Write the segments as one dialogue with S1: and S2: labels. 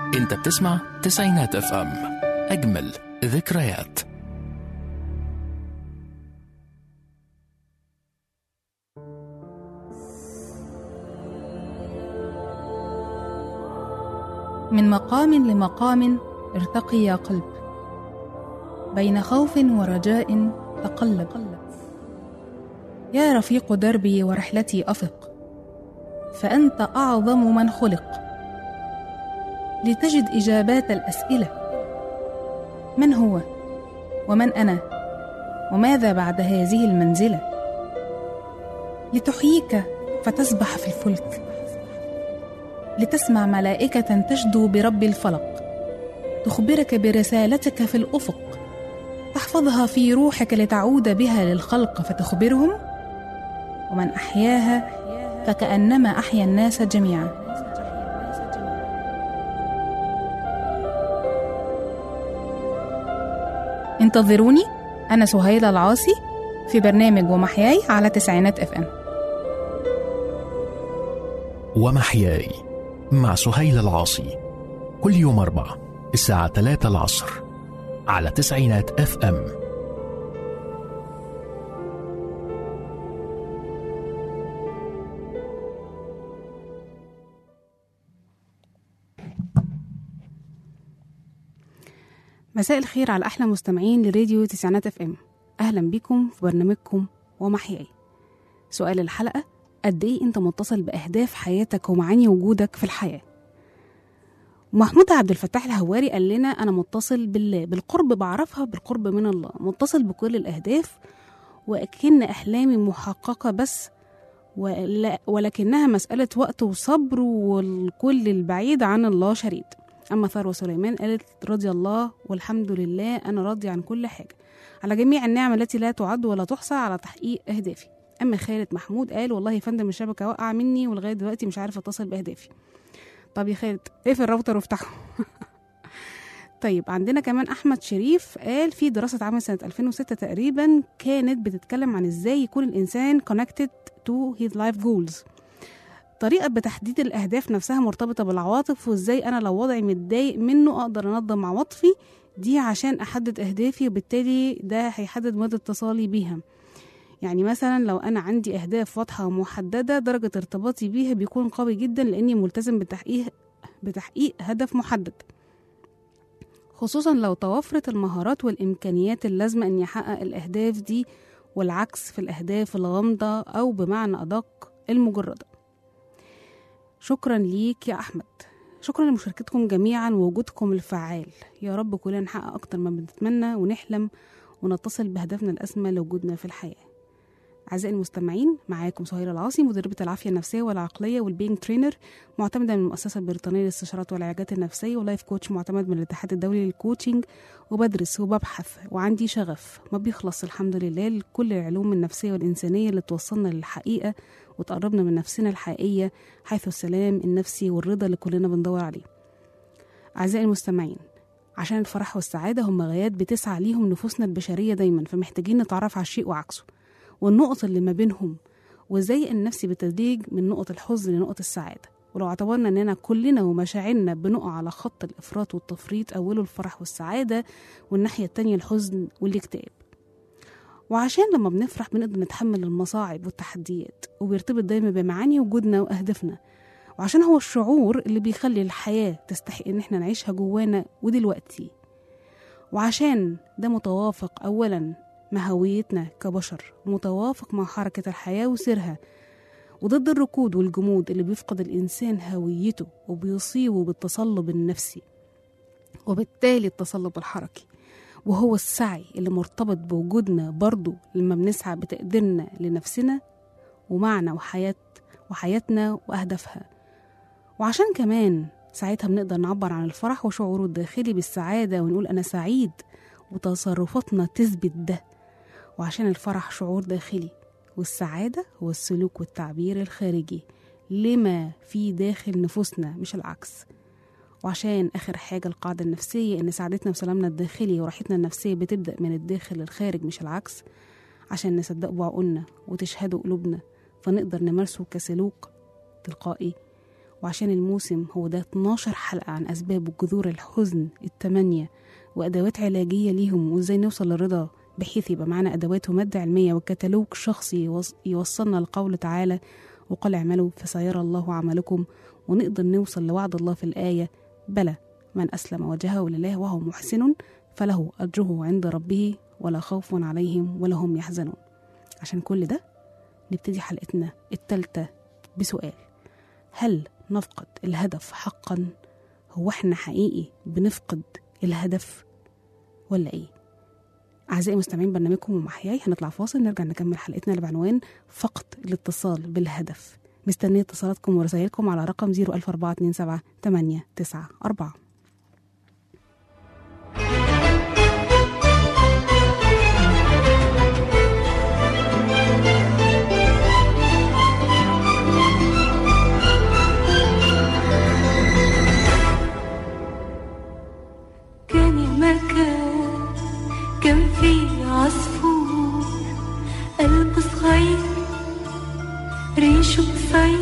S1: انت بتسمع تسعينات اف ام اجمل ذكريات
S2: من مقام لمقام ارتقي يا قلب بين خوف ورجاء تقلب يا رفيق دربي ورحلتي افق فانت اعظم من خلق لتجد اجابات الاسئله من هو ومن انا وماذا بعد هذه المنزله لتحييك فتسبح في الفلك لتسمع ملائكة تشدو برب الفلق تخبرك برسالتك في الأفق تحفظها في روحك لتعود بها للخلق فتخبرهم ومن أحياها فكأنما أحيا الناس جميعا انتظروني أنا سهيلة العاصي في برنامج ومحياي على تسعينات اف ام
S1: ومحياي مع سهيل العاصي كل يوم أربعة الساعة 3 العصر على تسعينات اف ام
S2: مساء الخير على أحلى مستمعين لراديو تسعينات اف ام أهلا بكم في برنامجكم ومحياي سؤال الحلقة قد إيه أنت متصل بأهداف حياتك ومعاني وجودك في الحياة محمود عبد الفتاح الهواري قال لنا أنا متصل بالله بالقرب بعرفها بالقرب من الله متصل بكل الأهداف وأكن أحلامي محققة بس ولا ولكنها مسألة وقت وصبر والكل البعيد عن الله شريد أما ثروة سليمان قالت رضي الله والحمد لله أنا راضي عن كل حاجة على جميع النعم التي لا تعد ولا تحصى على تحقيق أهدافي أما خالد محمود قال والله يا فندم الشبكة وقع مني ولغاية دلوقتي مش عارف أتصل بأهدافي طب يا خالد اقفل الراوتر وافتحه طيب عندنا كمان احمد شريف قال في دراسه اتعملت سنه 2006 تقريبا كانت بتتكلم عن ازاي يكون الانسان connected to his life goals طريقة بتحديد الأهداف نفسها مرتبطة بالعواطف وإزاي أنا لو وضعي متضايق منه أقدر أنظم عواطفي دي عشان أحدد أهدافي وبالتالي ده هيحدد مدى اتصالي بيها يعني مثلا لو أنا عندي أهداف واضحة ومحددة درجة ارتباطي بيها بيكون قوي جدا لأني ملتزم بتحقيق بتحقيق هدف محدد خصوصا لو توفرت المهارات والإمكانيات اللازمة أن يحقق الأهداف دي والعكس في الأهداف الغامضة أو بمعنى أدق المجردة شكرا ليك يا أحمد شكرا لمشاركتكم جميعا ووجودكم الفعال يا رب كلنا نحقق أكتر ما بنتمنى ونحلم ونتصل بهدفنا الأسمى لوجودنا في الحياة أعزائي المستمعين معاكم سهير العاصي مدربة العافية النفسية والعقلية والبينج ترينر معتمدة من المؤسسة البريطانية للاستشارات والعلاجات النفسية ولايف كوتش معتمد من الاتحاد الدولي للكوتشنج وبدرس وببحث وعندي شغف ما بيخلص الحمد لله لكل العلوم النفسية والإنسانية اللي توصلنا للحقيقة وتقربنا من نفسنا الحقيقية حيث السلام النفسي والرضا اللي كلنا بندور عليه أعزائي المستمعين عشان الفرح والسعادة هم غايات بتسعى ليهم نفوسنا البشرية دايما فمحتاجين نتعرف على الشيء وعكسه والنقط اللي ما بينهم وازاي النفس بالتدريج من نقط الحزن لنقط السعادة ولو اعتبرنا اننا كلنا ومشاعرنا بنقع على خط الافراط والتفريط اوله الفرح والسعادة والناحية التانية الحزن والاكتئاب وعشان لما بنفرح بنقدر نتحمل المصاعب والتحديات وبيرتبط دايما بمعاني وجودنا واهدافنا وعشان هو الشعور اللي بيخلي الحياة تستحق ان احنا نعيشها جوانا ودلوقتي وعشان ده متوافق اولا مع هويتنا كبشر متوافق مع حركة الحياة وسيرها وضد الركود والجمود اللي بيفقد الإنسان هويته وبيصيبه بالتصلب النفسي وبالتالي التصلب الحركي وهو السعي اللي مرتبط بوجودنا برضو لما بنسعى بتقديرنا لنفسنا ومعنى وحياة وحياتنا وأهدافها وعشان كمان ساعتها بنقدر نعبر عن الفرح وشعوره الداخلي بالسعادة ونقول أنا سعيد وتصرفاتنا تثبت ده وعشان الفرح شعور داخلي والسعادة هو السلوك والتعبير الخارجي لما في داخل نفوسنا مش العكس وعشان آخر حاجة القاعدة النفسية إن سعادتنا وسلامنا الداخلي وراحتنا النفسية بتبدأ من الداخل للخارج مش العكس عشان نصدق بعقولنا وتشهدوا قلوبنا فنقدر نمارسه كسلوك تلقائي وعشان الموسم هو ده 12 حلقة عن أسباب وجذور الحزن التمانية وأدوات علاجية ليهم وإزاي نوصل للرضا بحيث يبقى معنا أدوات ومادة علمية وكتالوج شخصي يوص- يوصلنا لقول تعالى وقال اعملوا فسيرى الله عملكم ونقدر نوصل لوعد الله في الآية بلى من أسلم وجهه لله وهو محسن فله أجره عند ربه ولا خوف عليهم ولا هم يحزنون عشان كل ده نبتدي حلقتنا التالتة بسؤال هل نفقد الهدف حقا هو احنا حقيقي بنفقد الهدف ولا ايه أعزائي مستمعين برنامجكم ومحياي هنطلع فاصل نرجع نكمل حلقتنا اللي بعنوان فقد الاتصال بالهدف مستنية اتصالاتكم ورسائلكم على رقم 01427 894
S3: كان يا مكان كان في عصفور قلبه صغير ريشه قصير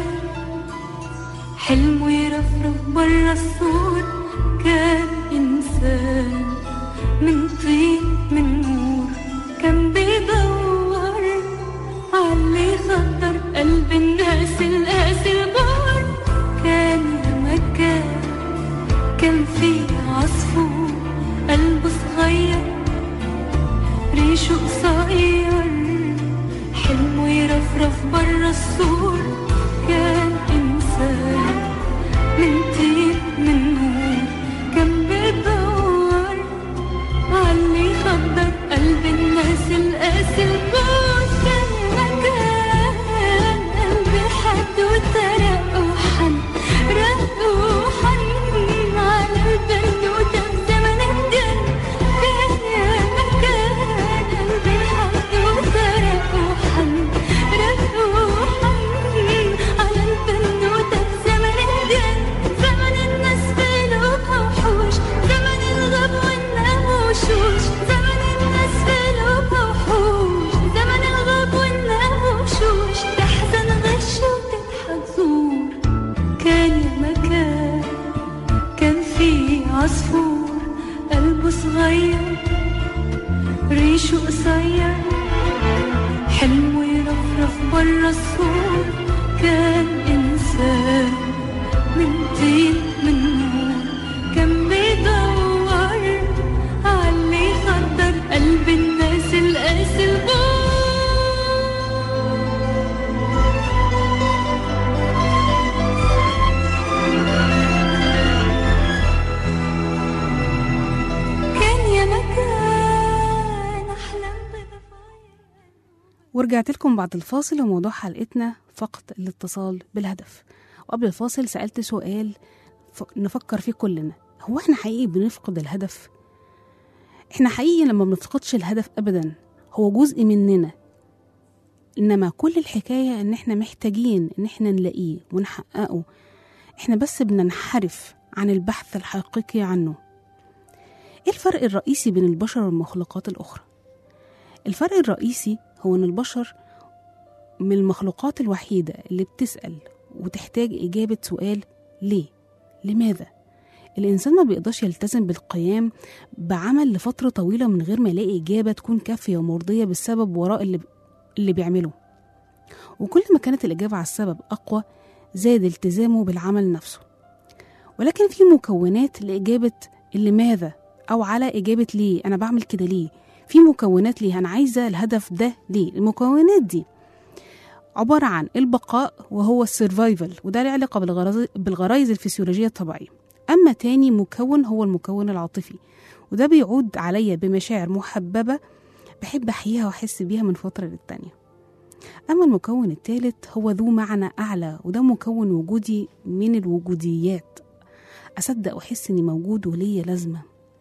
S3: حلمه يرفرف برا السور كان إنسان من طين من نور كان بيدور عاللي يخطر قلب الناس القاسي البار كان يا مكان كان في عصفور قلبه صغير ريشه قصير حلمه يرفرف برا السور كان إنسان من طين من نور كان بيدور عاللي يخدر قلب الناس القاسي البار كان مكان قلبي حد وترق وحن رق وحن على البنوتة بزمن الجن كان يا مكان قلبي حد وترق وحن رق وحن على البنوتة بزمن الجن زمن الناس في قلوبها وحوش زمن الغب والناموشوش زمن الناس في قلوبها وحوش زمن الغب والناموشوش تحزن غش وتضحك زور كان يا مكان كان في عصفور قلبه صغير ريشه قصير حلمه يرفرف برا السور كان إنسان من طين من نور كان بيدور عاللي يخدر قلب الناس القاسي البار كان يا مكان أحلام بضفاير
S2: ورجعت لكم بعد الفاصل وموضوع حلقتنا فقد الاتصال بالهدف وقبل الفاصل سألت سؤال ف... نفكر فيه كلنا هو احنا حقيقي بنفقد الهدف احنا حقيقي لما بنفقدش الهدف ابدا هو جزء مننا انما كل الحكاية ان احنا محتاجين ان احنا نلاقيه ونحققه احنا بس بننحرف عن البحث الحقيقي عنه ايه الفرق الرئيسي بين البشر والمخلوقات الاخرى الفرق الرئيسي هو ان البشر من المخلوقات الوحيدة اللي بتسأل وتحتاج إجابة سؤال ليه؟ لماذا؟ الإنسان ما بيقدرش يلتزم بالقيام بعمل لفترة طويلة من غير ما يلاقي إجابة تكون كافية ومرضية بالسبب وراء اللي, اللي بيعمله وكل ما كانت الإجابة على السبب أقوى زاد التزامه بالعمل نفسه ولكن في مكونات لإجابة لماذا أو على إجابة ليه أنا بعمل كده ليه في مكونات ليه أنا عايزة الهدف ده ليه المكونات دي عبارة عن البقاء وهو السرفايفل وده له علاقة بالغرائز, بالغرائز الفسيولوجية الطبيعية أما تاني مكون هو المكون العاطفي وده بيعود عليا بمشاعر محببة بحب أحييها وأحس بيها من فترة للتانية أما المكون الثالث هو ذو معنى أعلى وده مكون وجودي من الوجوديات أصدق وأحس إني موجود وليا لازمة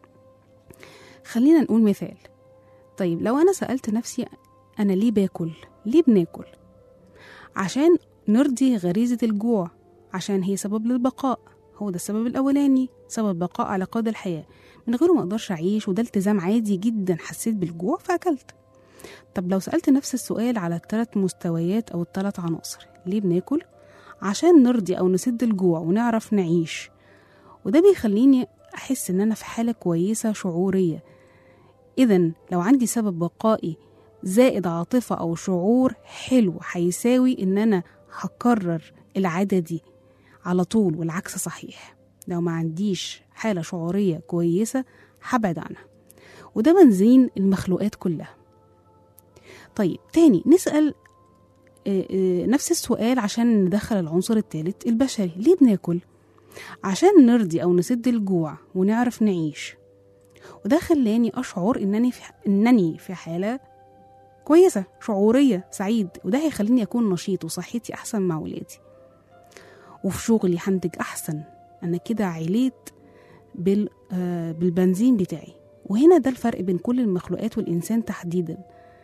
S2: خلينا نقول مثال طيب لو أنا سألت نفسي أنا ليه باكل؟ ليه بناكل؟ عشان نرضي غريزة الجوع عشان هي سبب للبقاء هو ده السبب الأولاني سبب بقاء على قيد الحياة من غيره ما أقدرش أعيش وده التزام عادي جدا حسيت بالجوع فأكلت طب لو سألت نفس السؤال على الثلاث مستويات أو الثلاث عناصر ليه بناكل؟ عشان نرضي أو نسد الجوع ونعرف نعيش وده بيخليني أحس إن أنا في حالة كويسة شعورية إذا لو عندي سبب بقائي زائد عاطفة أو شعور حلو هيساوي إن أنا هكرر العادة دي على طول والعكس صحيح لو ما عنديش حالة شعورية كويسة هبعد عنها وده بنزين المخلوقات كلها طيب تاني نسأل آه، آه، نفس السؤال عشان ندخل العنصر الثالث البشري ليه بناكل عشان نرضي او نسد الجوع ونعرف نعيش وده خلاني اشعر انني في انني في حاله كويسه شعوريه سعيد وده هيخليني اكون نشيط وصحتي احسن مع ولادي وفي شغلي هنتج احسن انا كده عليت بال آه، بالبنزين بتاعي وهنا ده الفرق بين كل المخلوقات والانسان تحديدا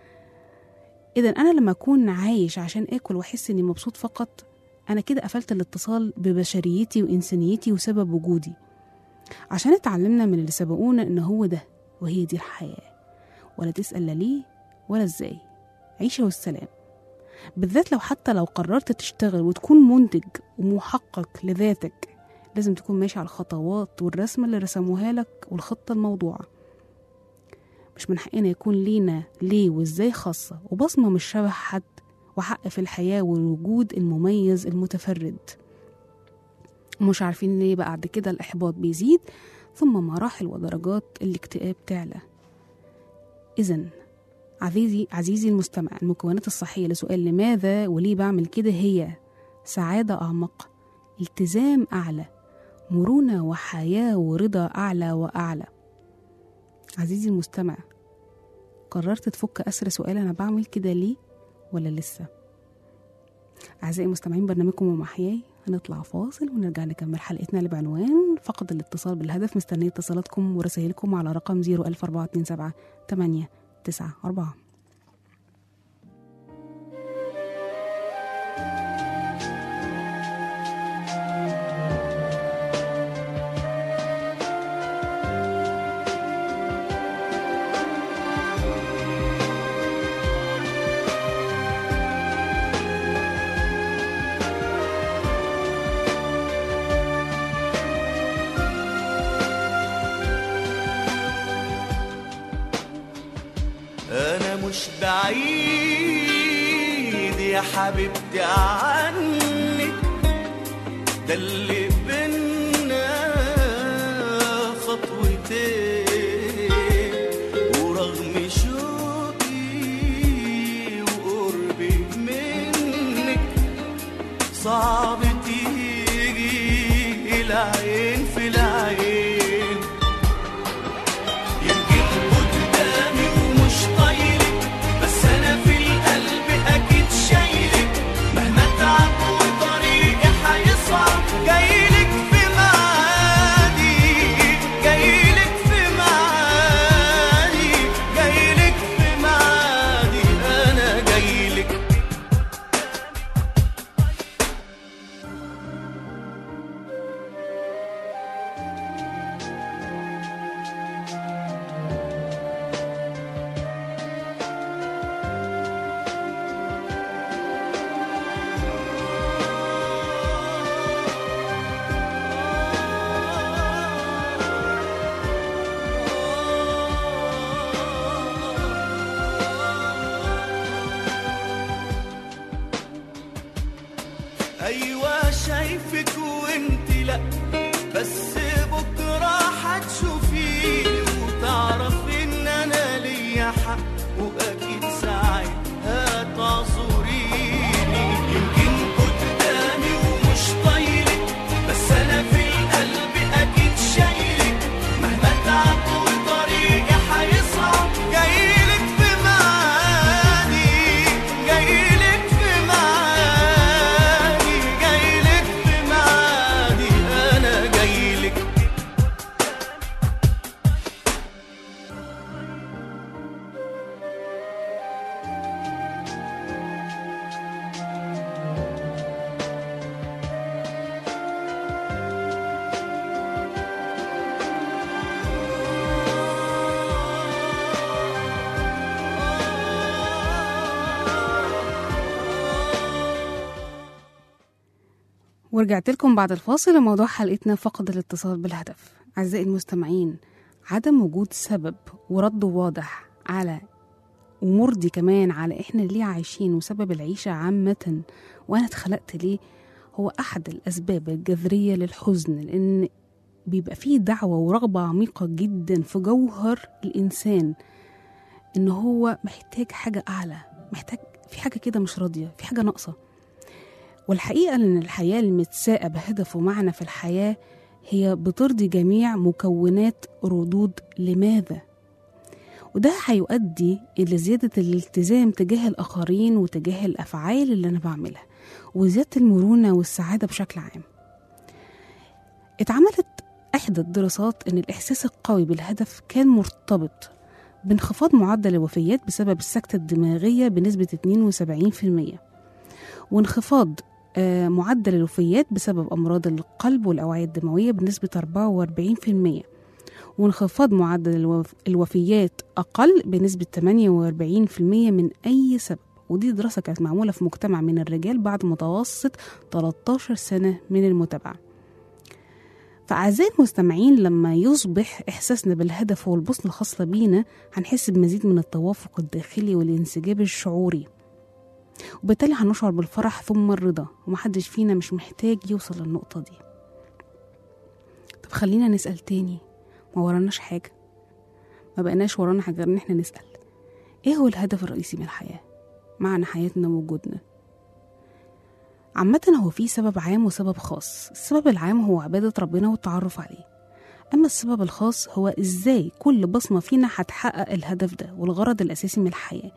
S2: اذا انا لما اكون عايش عشان اكل واحس اني مبسوط فقط انا كده قفلت الاتصال ببشريتي وانسانيتي وسبب وجودي عشان اتعلمنا من اللي سبقونا ان هو ده وهي دي الحياه ولا تسال لا ليه ولا ازاي عيشه والسلام بالذات لو حتى لو قررت تشتغل وتكون منتج ومحقق لذاتك لازم تكون ماشي على الخطوات والرسمة اللي رسموها لك والخطة الموضوعة مش من حقنا يكون لينا ليه وازاي خاصة وبصمة مش شبه حد وحق في الحياة والوجود المميز المتفرد مش عارفين ليه بعد كده الإحباط بيزيد ثم مراحل ودرجات الاكتئاب تعلى إذا عزيزي عزيزي المستمع المكونات الصحية لسؤال لماذا وليه بعمل كده هي سعادة أعمق التزام أعلى مرونة وحياة ورضا أعلى وأعلى عزيزي المستمع قررت تفك أسر سؤال أنا بعمل كده ليه ولا لسه أعزائي المستمعين برنامجكم ومحياي هنطلع فاصل ونرجع نكمل حلقتنا اللي بعنوان فقد الاتصال بالهدف مستنية اتصالاتكم ورسائلكم على رقم 01427 8 9 4
S4: انا مش بعيد يا حبيبتي عنك ده اللي بينا خطوتين ورغم شوقي وقربي منك صعب تيجي العين في العين يمكن قدامي ومش طايلك بس انا في القلب اكيد شايلك مهما تعب وطريقي هيصعب جايلك في معادي جايلك في معادي جايلك في معادي انا جايلك ايوه شايفك وانت لا بس بكره هتشوفيني وتعرفي ان انا ليا حق واكيد ساعتها تعذريني يمكن قدامي ومش طايلك بس انا في القلب اكيد شايلك مهما تعب وطريقي هيصعب جايلك في معادي جايلك في معادي جايلك في معادي انا جايلك
S2: ورجعت لكم بعد الفاصل لموضوع حلقتنا فقد الاتصال بالهدف أعزائي المستمعين عدم وجود سبب ورد واضح على ومرضي كمان على احنا ليه عايشين وسبب العيشة عامة وانا اتخلقت ليه هو احد الاسباب الجذرية للحزن لان بيبقى فيه دعوة ورغبة عميقة جدا في جوهر الانسان ان هو محتاج حاجة اعلى محتاج في حاجة كده مش راضية في حاجة ناقصة والحقيقة ان الحياة المتساءة بهدف ومعنى في الحياة هي بترضي جميع مكونات ردود لماذا وده هيؤدي إلى زيادة الالتزام تجاه الآخرين وتجاه الأفعال اللي أنا بعملها وزيادة المرونة والسعادة بشكل عام اتعملت إحدى الدراسات إن الإحساس القوي بالهدف كان مرتبط بانخفاض معدل الوفيات بسبب السكتة الدماغية بنسبة 72% وانخفاض آه، معدل الوفيات بسبب أمراض القلب والأوعية الدموية بنسبة 44% وانخفاض معدل الوف- الوفيات أقل بنسبة 48% من أي سبب ودي دراسة كانت معمولة في مجتمع من الرجال بعد متوسط 13 سنة من المتابعة فأعزائي المستمعين لما يصبح إحساسنا بالهدف والبصمة الخاصة بينا هنحس بمزيد من التوافق الداخلي والانسجاب الشعوري وبالتالي هنشعر بالفرح ثم الرضا ومحدش فينا مش محتاج يوصل للنقطة دي طب خلينا نسأل تاني ما وراناش حاجة ما بقناش ورانا حاجة غير إن احنا نسأل ايه هو الهدف الرئيسي من الحياة معنى حياتنا ووجودنا عامة هو في سبب عام وسبب خاص السبب العام هو عبادة ربنا والتعرف عليه أما السبب الخاص هو إزاي كل بصمة فينا هتحقق الهدف ده والغرض الأساسي من الحياة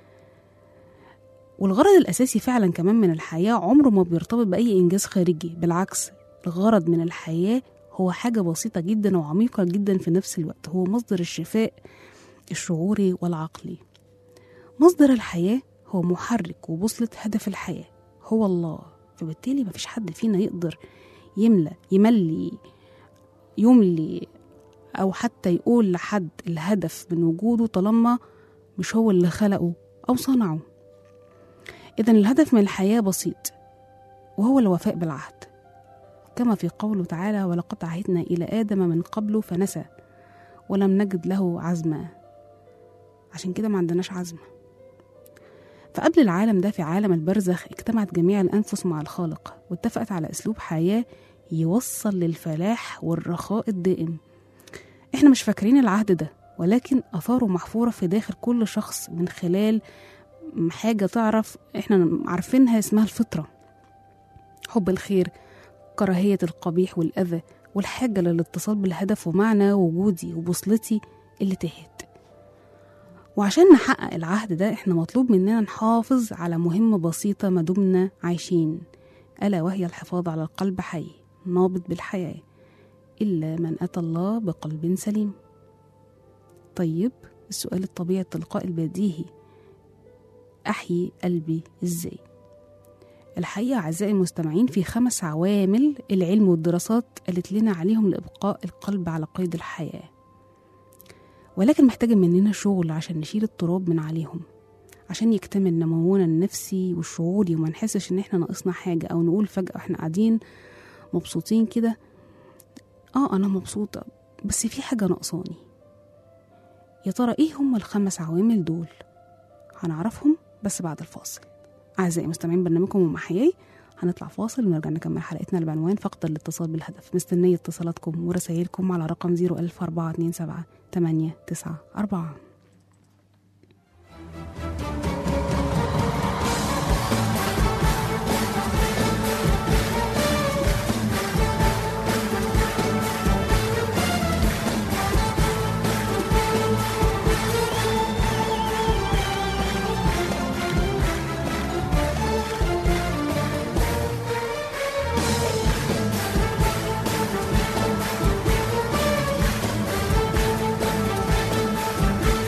S2: والغرض الأساسي فعلا كمان من الحياة عمره ما بيرتبط بأي إنجاز خارجي بالعكس الغرض من الحياة هو حاجة بسيطة جدا وعميقة جدا في نفس الوقت هو مصدر الشفاء الشعوري والعقلي مصدر الحياة هو محرك وبوصلة هدف الحياة هو الله فبالتالي مفيش حد فينا يقدر يملى يملي يملي أو حتى يقول لحد الهدف من وجوده طالما مش هو اللي خلقه أو صنعه إذا الهدف من الحياة بسيط وهو الوفاء بالعهد كما في قوله تعالى ولقد عهدنا إلى آدم من قبل فنسى ولم نجد له عزما عشان كده ما عندناش عزم فقبل العالم ده في عالم البرزخ اجتمعت جميع الأنفس مع الخالق واتفقت على أسلوب حياة يوصل للفلاح والرخاء الدائم احنا مش فاكرين العهد ده ولكن أثاره محفورة في داخل كل شخص من خلال حاجة تعرف احنا عارفينها اسمها الفطرة حب الخير كراهية القبيح والأذى والحاجة للاتصال بالهدف ومعنى وجودي وبوصلتي اللي تهت وعشان نحقق العهد ده احنا مطلوب مننا نحافظ على مهمة بسيطة ما دمنا عايشين ألا وهي الحفاظ على القلب حي نابض بالحياة إلا من أتى الله بقلب سليم طيب السؤال الطبيعي التلقائي البديهي أحيي قلبي إزاي الحقيقة أعزائي المستمعين في خمس عوامل العلم والدراسات قالت لنا عليهم لإبقاء القلب على قيد الحياة ولكن محتاجة مننا شغل عشان نشيل التراب من عليهم عشان يكتمل نمونا النفسي والشعوري وما نحسش ان احنا ناقصنا حاجة او نقول فجأة احنا قاعدين مبسوطين كده اه انا مبسوطة بس في حاجة ناقصاني يا ترى ايه هم الخمس عوامل دول هنعرفهم بس بعد الفاصل أعزائي مستمعين برنامجكم ومحياي هنطلع فاصل ونرجع نكمل حلقتنا اللي بعنوان فقد الاتصال بالهدف مستنية اتصالاتكم ورسائلكم على رقم 01427 894
S3: Thank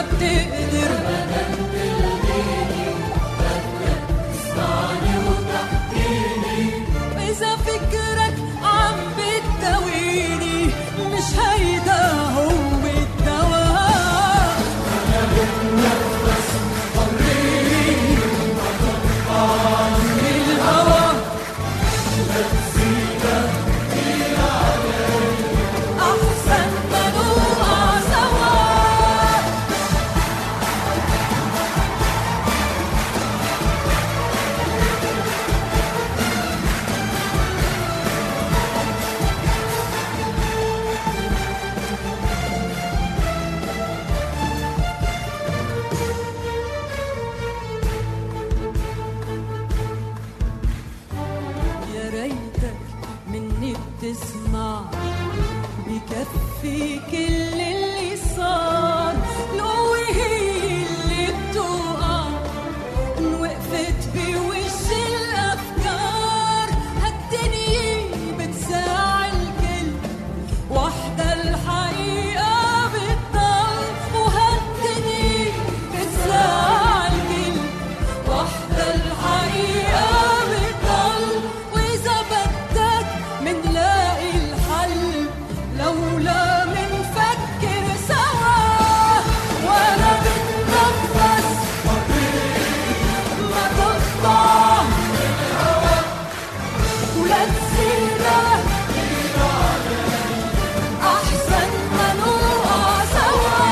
S3: بتقدر إذا فكرك عم بتداويني مش هيدا هو الدواء الهوى أحسن ما نوقع سوا يا ريتك مني بتسمع بكفي كل اللي صار القوة هي اللي بتوقع إن وقفت بوش الأفكار هالدنيا بتساع الكل وحدة الحقيقة بتضل وهالدنيا بتساع الكل وحدة الحقيقة بتضل وإذا بدك منلاقي الحل لولا منفكر سوا وأنا بتنفس ما تقطع ولا تسيبه أحسن ما نوقع سوا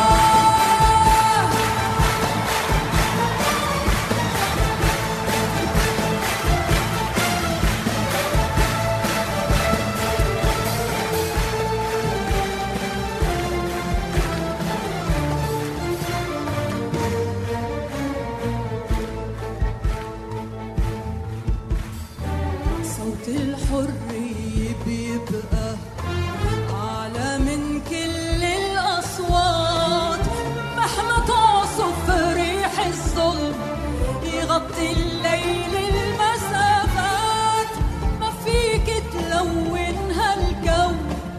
S3: صوت الحرية بيبقى أعلى من كل الأصوات مهما تعصف ريح الظلم يغطي الليل المسافات ما فيك تلون هالكون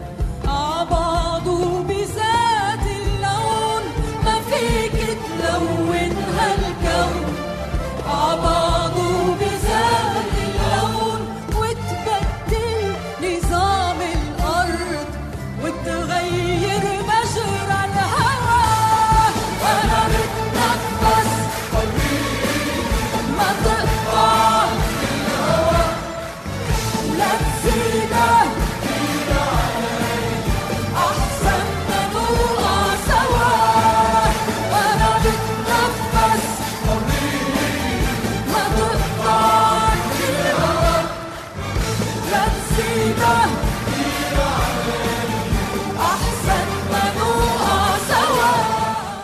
S3: عبعضه بذات اللون ما فيك تلون هالكون عبعضه بذات اللون وتبدل نظام الأرض وتغير مجرى الهوى أنا بتنفس ما تقطع لا تزيده أحسن ما نوقع سوا وأنا بتنفس ما تقطع الهوى لا تزيده أحسن ما نوقع سوا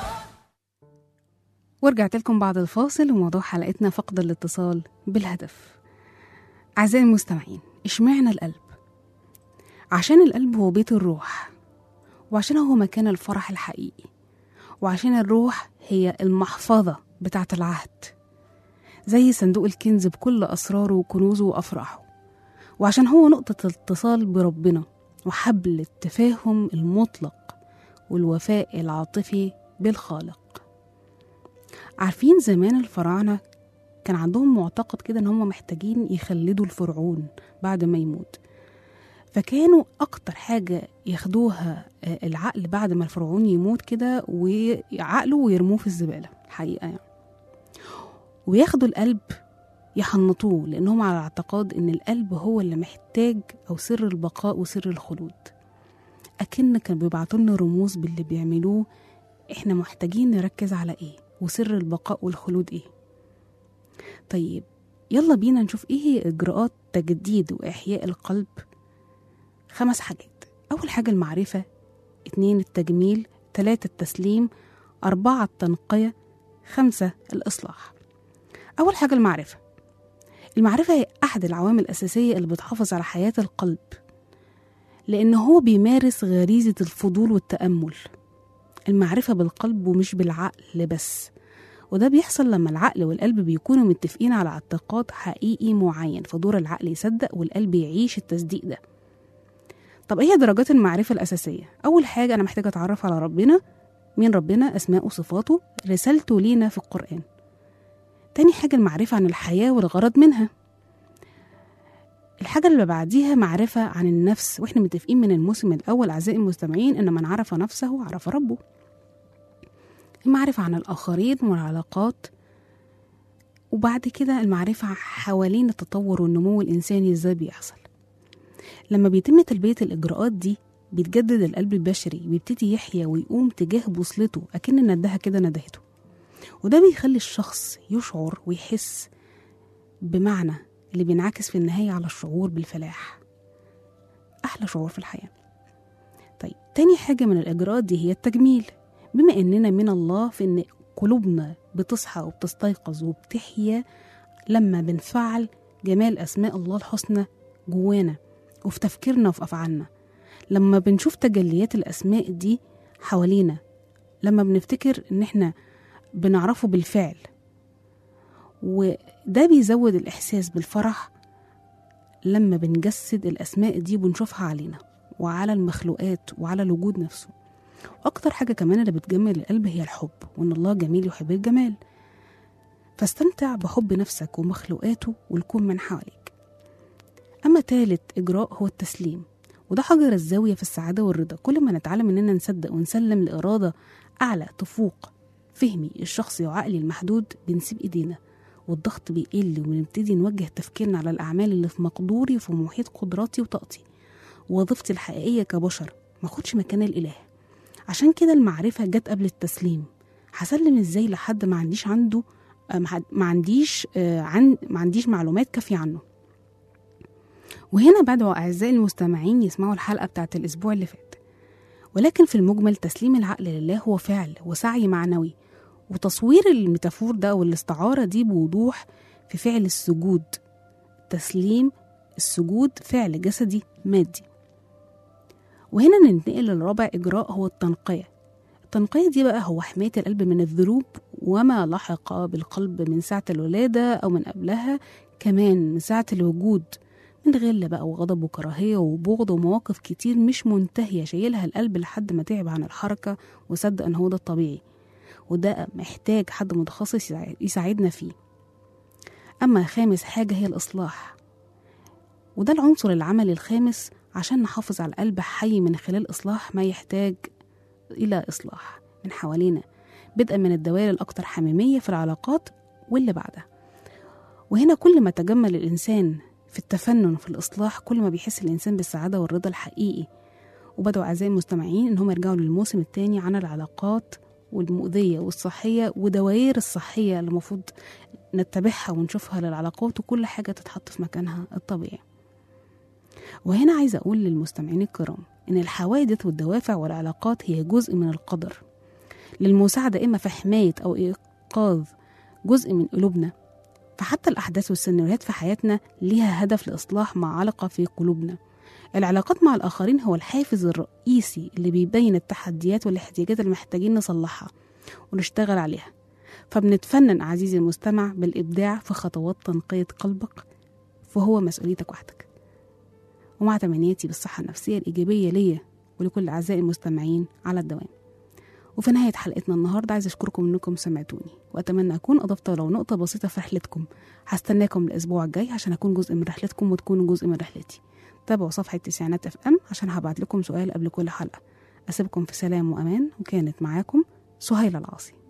S2: ورجعت لكم بعد الفاصل وموضوع حلقتنا فقد الاتصال بالهدف أعزائي المستمعين اشمعنى القلب؟ عشان القلب هو بيت الروح وعشان هو مكان الفرح الحقيقي وعشان الروح هي المحفظة بتاعة العهد زي صندوق الكنز بكل أسراره وكنوزه وأفراحه وعشان هو نقطة الاتصال بربنا وحبل التفاهم المطلق والوفاء العاطفي بالخالق عارفين زمان الفراعنة كان عندهم معتقد كده ان هم محتاجين يخلدوا الفرعون بعد ما يموت فكانوا اكتر حاجة ياخدوها آه، العقل بعد ما الفرعون يموت كده وعقله ويرموه في الزبالة الحقيقة يعني وياخدوا القلب يحنطوه لانهم على اعتقاد ان القلب هو اللي محتاج او سر البقاء وسر الخلود اكن كانوا بيبعتوا لنا رموز باللي بيعملوه احنا محتاجين نركز على ايه وسر البقاء والخلود ايه طيب يلا بينا نشوف ايه هي اجراءات تجديد واحياء القلب خمس حاجات اول حاجه المعرفه اتنين التجميل تلاتة التسليم أربعة التنقية خمسة الإصلاح أول حاجة المعرفة المعرفة هي أحد العوامل الأساسية اللي بتحافظ على حياة القلب لأن هو بيمارس غريزة الفضول والتأمل المعرفة بالقلب ومش بالعقل بس وده بيحصل لما العقل والقلب بيكونوا متفقين على اعتقاد حقيقي معين فدور العقل يصدق والقلب يعيش التصديق ده طب ايه هي درجات المعرفة الأساسية؟ أول حاجة أنا محتاجة أتعرف على ربنا مين ربنا أسماء وصفاته رسالته لينا في القرآن تاني حاجة المعرفة عن الحياة والغرض منها الحاجة اللي بعديها معرفة عن النفس واحنا متفقين من الموسم الأول أعزائي المستمعين إن من عرف نفسه عرف ربه المعرفة عن الآخرين والعلاقات وبعد كده المعرفة حوالين التطور والنمو الإنساني إزاي بيحصل لما بيتم تلبية الإجراءات دي بيتجدد القلب البشري بيبتدي يحيا ويقوم تجاه بوصلته أكن ندها كده ندهته وده بيخلي الشخص يشعر ويحس بمعنى اللي بينعكس في النهاية على الشعور بالفلاح أحلى شعور في الحياة طيب تاني حاجة من الإجراءات دي هي التجميل بما إننا من الله في إن قلوبنا بتصحى وبتستيقظ وبتحيا لما بنفعل جمال أسماء الله الحسنى جوانا وفي تفكيرنا وفي أفعالنا لما بنشوف تجليات الأسماء دي حوالينا لما بنفتكر إن إحنا بنعرفه بالفعل وده بيزود الإحساس بالفرح لما بنجسد الأسماء دي وبنشوفها علينا وعلى المخلوقات وعلى الوجود نفسه أكتر حاجة كمان اللي بتجمل القلب هي الحب وإن الله جميل يحب الجمال فاستمتع بحب نفسك ومخلوقاته والكون من حواليك أما تالت إجراء هو التسليم وده حجر الزاوية في السعادة والرضا كل ما نتعلم إننا نصدق ونسلم لإرادة أعلى تفوق فهمي الشخصي وعقلي المحدود بنسيب إيدينا والضغط بيقل وبنبتدي نوجه تفكيرنا على الأعمال اللي في مقدوري وفي محيط قدراتي وطاقتي وظيفتي الحقيقية كبشر ما اخدش مكان الإله عشان كده المعرفة جت قبل التسليم هسلم ازاي لحد ما عنديش عنده آه، ما ما عنديش آه، عن ما عنديش معلومات كافية عنه وهنا بدعو أعزائي المستمعين يسمعوا الحلقة بتاعت الأسبوع اللي فات ولكن في المجمل تسليم العقل لله هو فعل وسعي معنوي وتصوير الميتافور ده أو الاستعارة دي بوضوح في فعل السجود تسليم السجود فعل جسدي مادي وهنا ننتقل للرابع إجراء هو التنقية التنقية دي بقى هو حماية القلب من الذنوب وما لحق بالقلب من ساعة الولادة أو من قبلها كمان من ساعة الوجود من غل بقى وغضب وكراهية وبغض ومواقف كتير مش منتهية شايلها القلب لحد ما تعب عن الحركة وصدق إن هو ده الطبيعي وده محتاج حد متخصص يساعد- يساعدنا فيه أما خامس حاجة هي الإصلاح وده العنصر العملي الخامس عشان نحافظ على القلب حي من خلال إصلاح ما يحتاج إلى إصلاح من حوالينا بدءا من الدوائر الأكثر حميمية في العلاقات واللي بعدها وهنا كل ما تجمل الإنسان في التفنن في الإصلاح كل ما بيحس الإنسان بالسعادة والرضا الحقيقي وبدأوا أعزائي المستمعين إن هم يرجعوا للموسم الثاني عن العلاقات والمؤذية والصحية ودوائر الصحية اللي المفروض نتبعها ونشوفها للعلاقات وكل حاجة تتحط في مكانها الطبيعي وهنا عايزة أقول للمستمعين الكرام إن الحوادث والدوافع والعلاقات هي جزء من القدر للمساعدة إما في حماية أو إيقاظ جزء من قلوبنا فحتى الأحداث والسيناريوهات في حياتنا ليها هدف لإصلاح ما علق في قلوبنا العلاقات مع الآخرين هو الحافز الرئيسي اللي بيبين التحديات والاحتياجات اللي محتاجين نصلحها ونشتغل عليها فبنتفنن عزيزي المستمع بالإبداع في خطوات تنقية قلبك فهو مسؤوليتك وحدك ومع تمنياتي بالصحة النفسية الإيجابية ليا ولكل أعزائي المستمعين على الدوام وفي نهاية حلقتنا النهاردة عايز أشكركم إنكم سمعتوني وأتمنى أكون أضفت لو نقطة بسيطة في رحلتكم هستناكم الأسبوع الجاي عشان أكون جزء من رحلتكم وتكونوا جزء من رحلتي تابعوا صفحة تسعينات اف ام عشان هبعت لكم سؤال قبل كل حلقة أسيبكم في سلام وأمان وكانت معاكم سهيلة العاصي